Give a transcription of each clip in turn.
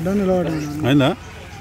అయిందా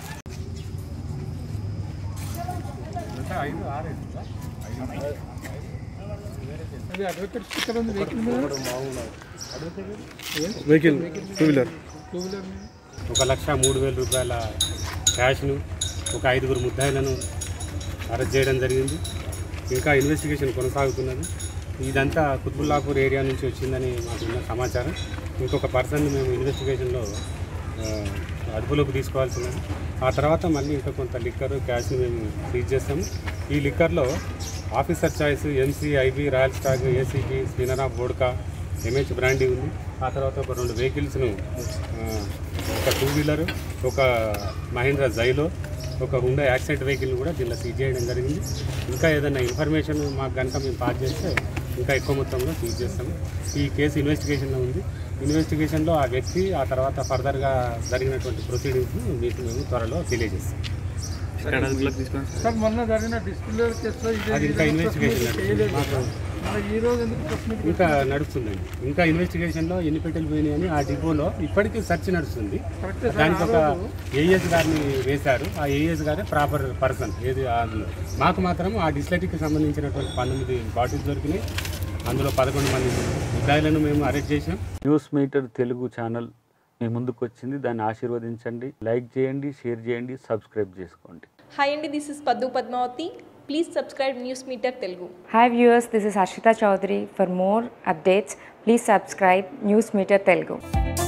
vehicle two wheeler ఒక లక్ష మూడు వేల రూపాయల క్యాష్ను ఒక ఐదుగురు ముద్దాయిలను అరెస్ట్ చేయడం జరిగింది ఇంకా ఇన్వెస్టిగేషన్ కొనసాగుతున్నది ఇదంతా కుత్బుల్లాపూర్ ఏరియా నుంచి వచ్చిందని మాకు ఉన్న సమాచారం ఇంకొక పర్సన్ మేము ఇన్వెస్టిగేషన్లో ఆ, అదుపులోకి తీసుకోవాల్సింది ఆ తర్వాత మళ్ళీ ఇంకా కొంత లిక్కర్ క్యాష్ని మేము సీజ్ చేస్తాము ఈ లిక్కర్లో officer choice MC IB royal stag ACB స్పినరా బోడ్కా ఎంహెచ్ బ్రాండీ ఉంది ఆ తర్వాత ఒక రెండు వెహికల్స్ను ఆ, ఒక టూ వీలర్ ఒక మహీంద్రా జైలో ఒక హుండా యాక్సిడెంట్ వెహికల్ కూడా దీనిలో సీజ్ చేయడం జరిగింది ఇంకా ఏదైనా ఇన్ఫర్మేషన్ మాకు కనుక మేము పాస్ చేస్తే ఇంకా ఎక్కువ మొత్తంలో సీజ్ చేస్తాము ఈ కేసు ఇన్వెస్టిగేషన్లో ఉంది ఇన్వెస్టిగేషన్లో ఆ వ్యక్తి ఆ తర్వాత ఫర్దర్గా జరిగినటువంటి ప్రొసీడింగ్స్ను మీకు మేము త్వరలో తెలియజేస్తాం సార్ మొన్న జరిగిన డిస్ప్లే కేసులో ఇదే అది ఇంకా ఇన్వెస్టిగేషన్ నడుస్తుంది. మాకు మరి ఈ రోజు ఎందుకు ప్రెస్ మీట్ ఇంకా నడుస్తుందండి ఇంకా ఇన్వెస్టిగేషన్లో ఎన్ని పెట్టెలు పోయినాయి అని ఆ డిపోలో ఇప్పటికీ సెర్చ్ నడుస్తుంది కరెక్ట్ దానికి ఒక ఏఎస్ గారిని వేశారు ఆ ఏఎస్ గారే ప్రాపర్ పర్సన్ ఏది అందులో మాకు మాత్రం ఆ డిస్లైటికి సంబంధించినటువంటి పంతొమ్మిది బాటిల్స్ దొరికినాయి అందులో పదకొండు మంది ముద్దాయిలను మేము అరెస్ట్ చేసాం న్యూస్ మీటర్ తెలుగు ఛానల్ మీ ముందుకు వచ్చింది దాన్ని ఆశీర్వదించండి లైక్ చేయండి షేర్ చేయండి సబ్స్క్రైబ్ చేసుకోండి హాయ్ అండి this is Paddu Padmavati please subscribe news meter Telugu Hi viewers, this is Harshita Chaudhary. For more updates, please subscribe News Meter Telugu.